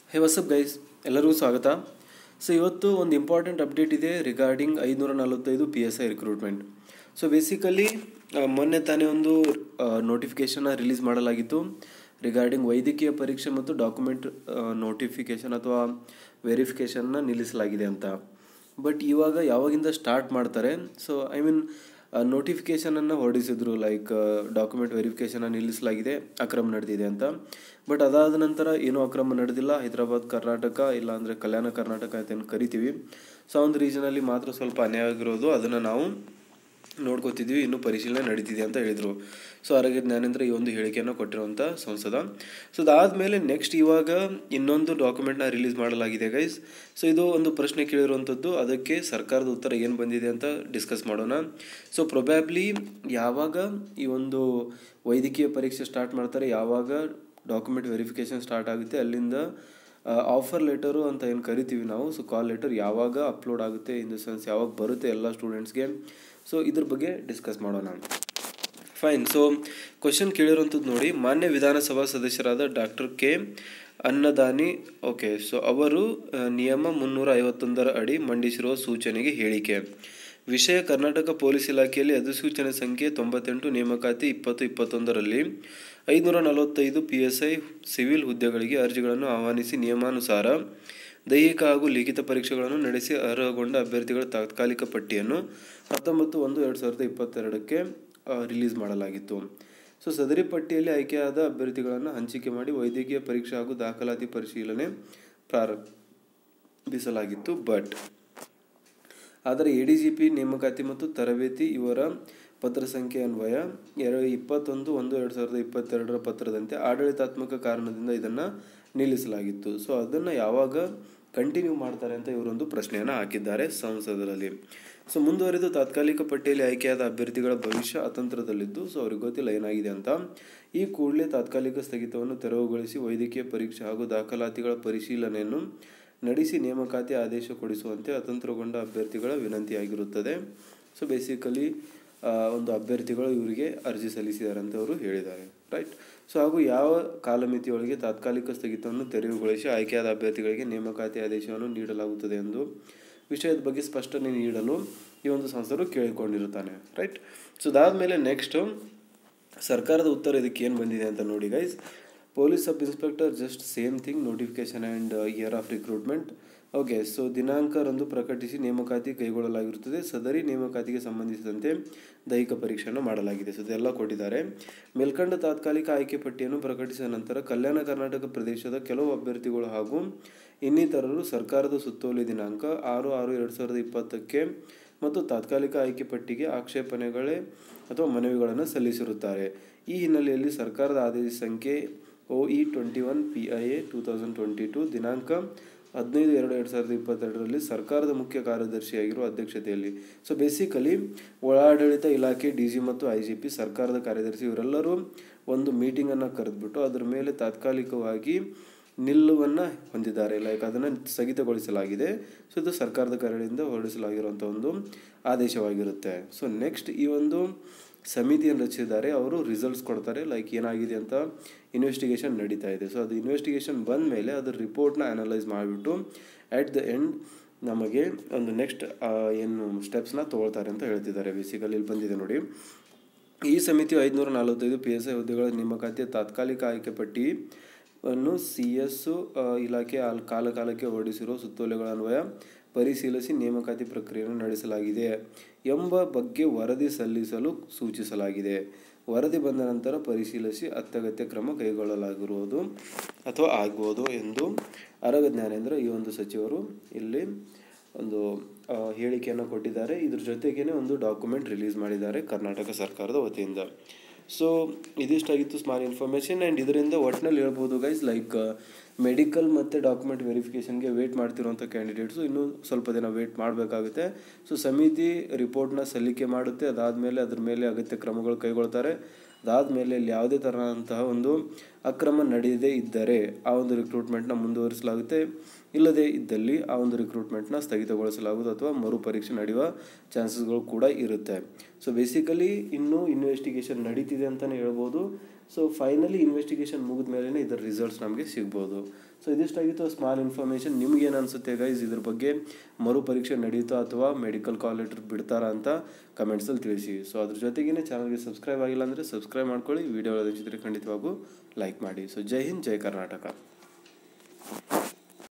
ಹೇ WhatsApp guys ಎಲ್ಲರಿಗೂ ಸ್ವಾಗತ so ಇವತ್ತು ಒಂದು ಇಂಪಾರ್ಟೆಂಟ್ ಅಪ್ಡೇಟ್ ಇದೆ ರಿಗಾರ್ಡಿಂಗ್ ಐದುನೂರ ನಲವತ್ತೈದು P S I recruitment so basically ಮೊನ್ನೆ ತಾನೇ ಒಂದು ನೋಟಿಫಿಕೇಷನ್ನ ರಿಲೀಸ್ ಮಾಡಲಾಗಿತ್ತು ರಿಗಾರ್ಡಿಂಗ್ ವೈದ್ಯಕೀಯ ಪರೀಕ್ಷೆ ಮತ್ತು ಡಾಕ್ಯುಮೆಂಟ್ ನೋಟಿಫಿಕೇಷನ್ ಅಥವಾ ವೆರಿಫಿಕೇಷನ್ನ ನಿಲ್ಲಿಸಲಾಗಿದೆ ಅಂತ ಬಟ್ ಇವಾಗ ಯಾವಾಗಿಂದ ಸ್ಟಾರ್ಟ್ ಮಾಡ್ತಾರೆ ಸೊ ಐ ಮೀನ್ ನೋಟಿಫಿಕೇಷನನ್ನು ಹೊರಡಿಸಿದ್ರು ಲೈಕ್ ಡಾಕ್ಯುಮೆಂಟ್ ವೆರಿಫಿಕೇಷನ್ ನಿಲ್ಲಿಸಲಾಗಿದೆ ಅಕ್ರಮ ನಡೆದಿದೆ ಅಂತ ಬಟ್ ಅದಾದ ನಂತರ ಏನೂ ಅಕ್ರಮ ನಡೆದಿಲ್ಲ ಹೈದರಾಬಾದ್ ಕರ್ನಾಟಕ ಇಲ್ಲ ಅಂದರೆ ಕಲ್ಯಾಣ ಕರ್ನಾಟಕ ಅಂತ ಏನು ಕರಿತೀವಿ ಸೊ ಆ ಒಂದು ರೀಜನಲ್ಲಿ ಮಾತ್ರ ಸ್ವಲ್ಪ ಅನ್ಯಾಯ ಆಗಿರೋದು ಅದನ್ನು ನಾವು ನೋಡ್ಕೋತಿದ್ವಿ ಇನ್ನೂ ಪರಿಶೀಲನೆ ನಡೀತಿದೆ ಅಂತ ಹೇಳಿದರು ಸೊ ಆರೋಗ್ಯ ಜ್ಞಾನೇಂದ್ರ ಈ ಒಂದು ಹೇಳಿಕೆಯನ್ನು ಕೊಟ್ಟಿರುವಂಥ ಸಂಸದ ಸೊ ಅದಾದಮೇಲೆ ನೆಕ್ಸ್ಟ್ ಇವಾಗ ಇನ್ನೊಂದು ಡಾಕ್ಯುಮೆಂಟ್ನ ರಿಲೀಸ್ ಮಾಡಲಾಗಿದೆ ಗೈಸ್ ಸೊ ಇದು ಒಂದು ಪ್ರಶ್ನೆ ಕೇಳಿರುವಂಥದ್ದು ಅದಕ್ಕೆ ಸರ್ಕಾರದ ಉತ್ತರ ಏನು ಬಂದಿದೆ ಅಂತ ಡಿಸ್ಕಸ್ ಮಾಡೋಣ ಸೊ ಪ್ರೊಬ್ಯಾಬ್ಲಿ ಯಾವಾಗ ಈ ಒಂದು ವೈದ್ಯಕೀಯ ಪರೀಕ್ಷೆ ಸ್ಟಾರ್ಟ್ ಮಾಡ್ತಾರೆ ಯಾವಾಗ ಡಾಕ್ಯುಮೆಂಟ್ ವೆರಿಫಿಕೇಷನ್ ಸ್ಟಾರ್ಟ್ ಆಗುತ್ತೆ ಅಲ್ಲಿಂದ ಆಫರ್ ಲೆಟರು ಅಂತ ಏನು ಕರಿತೀವಿ ನಾವು ಸೊ ಕಾಲ್ ಲೆಟರ್ ಯಾವಾಗ ಅಪ್ಲೋಡ್ ಆಗುತ್ತೆ ಇನ್ ದ ಸೆನ್ಸ್ ಯಾವಾಗ ಬರುತ್ತೆ ಎಲ್ಲ ಸ್ಟೂಡೆಂಟ್ಸ್ಗೆ ಸೊ ಇದ್ರ ಬಗ್ಗೆ ಡಿಸ್ಕಸ್ ಮಾಡೋಣ ಫೈನ್ ಸೊ ಕ್ವಶನ್ ಕೇಳಿರೋಂಥದ್ದು ನೋಡಿ ಮಾನ್ಯ ವಿಧಾನಸಭಾ ಸದಸ್ಯರಾದ doctor K Annadani okay so ಅವರು ನಿಯಮ ಮುನ್ನೂರ ಐವತ್ತೊಂದರ ಅಡಿ ಮಂಡಿಸಿರುವ ಸೂಚನೆಗೆ ಹೇಳಿಕೆ ವಿಷಯ ಕರ್ನಾಟಕ ಪೊಲೀಸ್ ಇಲಾಖೆಯಲ್ಲಿ ಅಧಿಸೂಚನೆ ಸಂಖ್ಯೆ ತೊಂಬತ್ತೆಂಟು ನೇಮಕಾತಿ ಇಪ್ಪತ್ತು ಇಪ್ಪತ್ತೊಂದರಲ್ಲಿ ಐನೂರ ನಲವತ್ತೈದು ಪಿ ಎಸ್ ಐ ಸಿವಿಲ್ ಹುದ್ದೆಗಳಿಗೆ ಅರ್ಜಿಗಳನ್ನು ಆಹ್ವಾನಿಸಿ ನಿಯಮಾನುಸಾರ ದೈಹಿಕ ಹಾಗೂ ಲಿಖಿತ ಪರೀಕ್ಷೆಗಳನ್ನು ನಡೆಸಿ ಅರ್ಹಗೊಂಡ ಅಭ್ಯರ್ಥಿಗಳ ತಾತ್ಕಾಲಿಕ ಪಟ್ಟಿಯನ್ನು ಹತ್ತೊಂಬತ್ತು ಒಂದು ಎರಡು ಸಾವಿರದ ಇಪ್ಪತ್ತೆರಡಕ್ಕೆ ರಿಲೀಸ್ ಮಾಡಲಾಗಿತ್ತು ಸೊ ಸದರಿ ಪಟ್ಟಿಯಲ್ಲಿ ಆಯ್ಕೆಯಾದ ಅಭ್ಯರ್ಥಿಗಳನ್ನು ಹಂಚಿಕೆ ಮಾಡಿ ವೈದ್ಯಕೀಯ ಪರೀಕ್ಷೆ ಹಾಗೂ ದಾಖಲಾತಿ ಪರಿಶೀಲನೆ ಪ್ರಾರಂಭಿಸಲಾಗಿತ್ತು ಬಟ್ ಆದರೆ ಎ ಡಿ ಜಿ ಪಿ ನೇಮಕಾತಿ ಮತ್ತು ತರಬೇತಿ ಇವರ ಪತ್ರ ಸಂಖ್ಯೆ ಅನ್ವಯ ಎರಡು ಇಪ್ಪತ್ತೊಂದು ಒಂದು ಎರಡು ಸಾವಿರದ ಇಪ್ಪತ್ತೆರಡರ ಪತ್ರದಂತೆ ಆಡಳಿತಾತ್ಮಕ ಕಾರಣದಿಂದ ಇದನ್ನು ನಿಲ್ಲಿಸಲಾಗಿತ್ತು ಸೊ ಅದನ್ನು ಯಾವಾಗ ಕಂಟಿನ್ಯೂ ಮಾಡ್ತಾರೆ ಅಂತ ಇವರೊಂದು ಪ್ರಶ್ನೆಯನ್ನು ಹಾಕಿದ್ದಾರೆ ಸಂಸದರಲ್ಲಿ ಸೊ ಮುಂದುವರೆದು ತಾತ್ಕಾಲಿಕ ಪಟ್ಟಿಯಲ್ಲಿ ಆಯ್ಕೆಯಾದ ಅಭ್ಯರ್ಥಿಗಳ ಭವಿಷ್ಯ ಅತಂತ್ರದಲ್ಲಿದ್ದು ಸೊ ಅವ್ರಿಗೆ ಗೊತ್ತಿಲ್ಲ ಏನಾಗಿದೆ ಅಂತ ಈ ಕೂಡಲೇ ತಾತ್ಕಾಲಿಕ ಸ್ಥಗಿತವನ್ನು ತೆರವುಗೊಳಿಸಿ ವೈದ್ಯಕೀಯ ಪರೀಕ್ಷೆ ಹಾಗೂ ದಾಖಲಾತಿಗಳ ಪರಿಶೀಲನೆಯನ್ನು ನಡೆಸಿ ನೇಮಕಾತಿ ಆದೇಶ ಕೊಡಿಸುವಂತೆ ಅತಂತ್ರಗೊಂಡ ಅಭ್ಯರ್ಥಿಗಳ ವಿನಂತಿಯಾಗಿರುತ್ತದೆ ಸೊ ಬೇಸಿಕಲಿ ಒಂದು ಅಭ್ಯರ್ಥಿಗಳು ಇವರಿಗೆ ಅರ್ಜಿ ಸಲ್ಲಿಸಿದ್ದಾರೆ ಅಂತ ಅವರು ಹೇಳಿದ್ದಾರೆ ರೈಟ್ ಸೊ ಹಾಗೂ ಯಾವ ಕಾಲಮಿತಿಯೊಳಗೆ ತಾತ್ಕಾಲಿಕ ಸ್ಥಗಿತವನ್ನು ತೆರವುಗೊಳಿಸಿ ಆಯ್ಕೆಯಾದ ಅಭ್ಯರ್ಥಿಗಳಿಗೆ ನೇಮಕಾತಿ ಆದೇಶವನ್ನು ನೀಡಲಾಗುತ್ತದೆ ಎಂದು ವಿಷಯದ ಬಗ್ಗೆ ಸ್ಪಷ್ಟನೆ ನೀಡಲು ಈ ಒಂದು ಸಂಸ್ಥರು ಕೇಳಿಕೊಂಡಿರುತ್ತಾನೆ ರೈಟ್ ಸೊ ಅದಾದಮೇಲೆ ನೆಕ್ಸ್ಟು ಸರ್ಕಾರದ ಉತ್ತರ ಇದಕ್ಕೆ ಏನು ಬಂದಿದೆ ಅಂತ ನೋಡಿ guys police sub inspector just same thing notification and year of recruitment okay so ದಿನಾಂಕರಂದು ಪ್ರಕಟಿಸಿ ನೇಮಕಾತಿ ಕೈಗೊಳ್ಳಲಾಗಿರುತ್ತದೆ ಸದರಿ ನೇಮಕಾತಿಗೆ ಸಂಬಂಧಿಸಿದಂತೆ ದೈಹಿಕ ಪರೀಕ್ಷೆಯನ್ನು ಮಾಡಲಾಗಿದೆ ಸೊ ಇದೆಲ್ಲ ಕೊಟ್ಟಿದ್ದಾರೆ ಮೇಲ್ಕಂಡ ತಾತ್ಕಾಲಿಕ ಆಯ್ಕೆ ಪಟ್ಟಿಯನ್ನು ಪ್ರಕಟಿಸಿದ ನಂತರ ಕಲ್ಯಾಣ ಕರ್ನಾಟಕ ಪ್ರದೇಶದ ಕೆಲವು ಅಭ್ಯರ್ಥಿಗಳು ಹಾಗೂ ಇನ್ನಿತರರು ಸರ್ಕಾರದ ಸುತ್ತೋಲೆ ದಿನಾಂಕ ಆರು ಆರು ಎರಡು ಸಾವಿರದ ಇಪ್ಪತ್ತಕ್ಕೆ ಮತ್ತು ತಾತ್ಕಾಲಿಕ ಆಯ್ಕೆ ಪಟ್ಟಿಗೆ ಆಕ್ಷೇಪಣೆಗಳೇ ಅಥವಾ ಮನವಿಗಳನ್ನು ಸಲ್ಲಿಸಿರುತ್ತಾರೆ ಈ ಹಿನ್ನೆಲೆಯಲ್ಲಿ ಸರ್ಕಾರದ ಆದೇಶ ಸಂಖ್ಯೆ O E twenty one P I A two thousand twenty two ದಿನಾಂಕ ಹದಿನೈದು ಎರಡು ಎರಡು ಸಾವಿರದ ಇಪ್ಪತ್ತೆರಡರಲ್ಲಿ ಸರ್ಕಾರದ ಮುಖ್ಯ ಕಾರ್ಯದರ್ಶಿಯಾಗಿರುವ ಅಧ್ಯಕ್ಷತೆಯಲ್ಲಿ ಸೊ ಬೇಸಿಕಲಿ ಒಳಾಡಳಿತ ಇಲಾಖೆ ಡಿ ಜಿ ಮತ್ತು ಐ ಜಿ ಪಿ ಸರ್ಕಾರದ ಕಾರ್ಯದರ್ಶಿ ಇವರೆಲ್ಲರೂ ಒಂದು ಮೀಟಿಂಗನ್ನು ಕರೆದುಬಿಟ್ಟು ಅದರ ಮೇಲೆ ತಾತ್ಕಾಲಿಕವಾಗಿ ನಿಲ್ಲುವನ್ನು ಹೊಂದಿದ್ದಾರೆ ಲೈಕ್ ಅದನ್ನು ಸ್ಥಗಿತಗೊಳಿಸಲಾಗಿದೆ ಸೊ ಇದು ಸರ್ಕಾರದ ಕಡೆಯಿಂದ ಹೊರಡಿಸಲಾಗಿರುವಂಥ ಒಂದು ಆದೇಶವಾಗಿರುತ್ತೆ ಸೊ ನೆಕ್ಸ್ಟ್ ಈ ಒಂದು ಸಮಿತಿಯನ್ನು ರಚಿಸಿದ್ದಾರೆ ಅವರು ರಿಸಲ್ಟ್ಸ್ ಕೊಡ್ತಾರೆ ಲೈಕ್ ಏನಾಗಿದೆ ಅಂತ ಇನ್ವೆಸ್ಟಿಗೇಷನ್ ನಡೀತಾ ಇದೆ ಸೊ ಅದು ಇನ್ವೆಸ್ಟಿಗೇಷನ್ ಬಂದ ಮೇಲೆ ಅದರ ರಿಪೋರ್ಟ್ನ ಅನಲೈಸ್ ಮಾಡಿಬಿಟ್ಟು ಆ್ಯಟ್ ದ ಎಂಡ್ ನಮಗೆ ಒಂದು ನೆಕ್ಸ್ಟ್ ಏನು ಸ್ಟೆಪ್ಸ್ನ ತೊಗೊಳ್ತಾರೆ ಅಂತ ಹೇಳ್ತಿದ್ದಾರೆ ಬೇಸಿಕಲಿ ಇಲ್ಲಿ ಬಂದಿದೆ ನೋಡಿ ಈ ಸಮಿತಿಯು ಐದುನೂರ ನಲವತ್ತೈದು ಪಿ ಎಸ್ ಐ ಹುದ್ದೆಗಳ ನೇಮಕಾತಿಯ ತಾತ್ಕಾಲಿಕ ಆಯ್ಕೆ ಪಟ್ಟಿ ಅನ್ನು ಸಿ ಎಸ್ ಇಲಾಖೆ ಅಲ್ ಕಾಲ ಕಾಲಕ್ಕೆ ಹೊರಡಿಸಿರುವ ಸುತ್ತೋಲೆಗಳ ಅನ್ವಯ ಪರಿಶೀಲಿಸಿ ನೇಮಕಾತಿ ಪ್ರಕ್ರಿಯೆಯನ್ನು ನಡೆಸಲಾಗಿದೆ ಎಂಬ ಬಗ್ಗೆ ವರದಿ ಸಲ್ಲಿಸಲು ಸೂಚಿಸಲಾಗಿದೆ ವರದಿ ಬಂದ ನಂತರ ಪರಿಶೀಲಿಸಿ ಅತ್ಯಗತ್ಯ ಕ್ರಮ ಕೈಗೊಳ್ಳಲಾಗಿರುವುದು ಅಥವಾ ಆಗುವುದು ಎಂದು ಆರೋಗ್ಯ ಜ್ಞಾನೇಂದ್ರ ಈ ಒಂದು ಸಚಿವರು ಇಲ್ಲಿ ಒಂದು ಹೇಳಿಕೆಯನ್ನು ಕೊಟ್ಟಿದ್ದಾರೆ ಇದ್ರ ಜೊತೆಗೇ ಒಂದು ಡಾಕ್ಯುಮೆಂಟ್ ರಿಲೀಸ್ ಮಾಡಿದ್ದಾರೆ ಕರ್ನಾಟಕ ಸರ್ಕಾರದ ವತಿಯಿಂದ ಸೊ ಇದಿಷ್ಟಾಗಿತ್ತು ಸ್ಮಾಲ್ ಇನ್ಫಾರ್ಮೇಷನ್ ಆ್ಯಂಡ್ ಇದರಿಂದ ಒಟ್ಟಿನಲ್ಲಿ ಹೇಳ್ಬೋದು ಗೈಸ್ ಲೈಕ್ ಮೆಡಿಕಲ್ ಮತ್ತು ಡಾಕ್ಯುಮೆಂಟ್ ವೆರಿಫಿಕೇಷನ್ಗೆ ವೇಟ್ ಮಾಡ್ತಿರೋಂಥ ಕ್ಯಾಂಡಿಡೇಟ್ಸು ಇನ್ನೂ ಸ್ವಲ್ಪ ದಿನ ವೇಟ್ ಮಾಡಬೇಕಾಗುತ್ತೆ ಸೊ ಸಮಿತಿ ರಿಪೋರ್ಟ್ನ ಸಲ್ಲಿಕೆ ಮಾಡುತ್ತೆ ಅದಾದಮೇಲೆ ಅದ್ರ ಮೇಲೆ ಅಗತ್ಯ ಕ್ರಮಗಳು ಕೈಗೊಳ್ತಾರೆ ಅದಾದಮೇಲೆ ಇಲ್ಲಿ ಯಾವುದೇ ಥರದಂತಹ ಒಂದು ಅಕ್ರಮ ನಡೆಯದೇ ಇದ್ದರೆ ಆ ಒಂದು ರಿಕ್ರೂಟ್ಮೆಂಟ್ನ ಮುಂದುವರಿಸಲಾಗುತ್ತೆ ಇಲ್ಲದೇ ಇದ್ದಲ್ಲಿ ಆ ಒಂದು ರಿಕ್ರೂಟ್ಮೆಂಟ್ನ ಸ್ಥಗಿತಗೊಳಿಸಲಾಗುವುದು ಅಥವಾ ಮರು ಪರೀಕ್ಷೆ ನಡೆಯುವ ಚಾನ್ಸಸ್ಗಳು ಕೂಡ ಇರುತ್ತೆ ಸೊ ಬೇಸಿಕಲಿ ಇನ್ನೂ ಇನ್ವೆಸ್ಟಿಗೇಷನ್ ನಡೀತಿದೆ ಅಂತಲೇ ಹೇಳ್ಬೋದು ಸೊ ಫೈನಲಿ ಇನ್ವೆಸ್ಟಿಗೇಷನ್ ಮುಗಿದ ಮೇಲೆ ಇದರ ರಿಸಲ್ಟ್ಸ್ ನಮಗೆ ಸಿಗ್ಬೋದು ಸೊ ಇದಿಷ್ಟಾಗಿತ್ತು ಸ್ಮಾಲ್ ಇನ್ಫಾರ್ಮೇಷನ್ ನಿಮ್ಗೆ ಏನು ಅನಿಸುತ್ತೆ ಗೈಸ್ ಇದ್ರ ಬಗ್ಗೆ ಮರು ಪರೀಕ್ಷೆ ನಡೀತಾ ಅಥವಾ ಮೆಡಿಕಲ್ ಕಾಲೇಜ್ ಬಿಡ್ತಾರಾ ಅಂತ ಕಮೆಂಟ್ಸಲ್ಲಿ ತಿಳಿಸಿ ಸೊ ಅದ್ರ ಜೊತೆಗೇ ಚಾನಲ್ಗೆ ಸಬ್ಸ್ಕ್ರೈಬ್ ಆಗಿಲ್ಲ ಅಂದರೆ ಸಬ್ಸ್ಕ್ರೈಬ್ ಮಾಡ್ಕೊಳ್ಳಿ ವಿಡಿಯೋ ಖಂಡಿತವಾಗೂ ಲೈಕ್ ಮಾಡಿ ಸೊ ಜೈ ಹಿಂದ್ ಜೈ ಕರ್ನಾಟಕ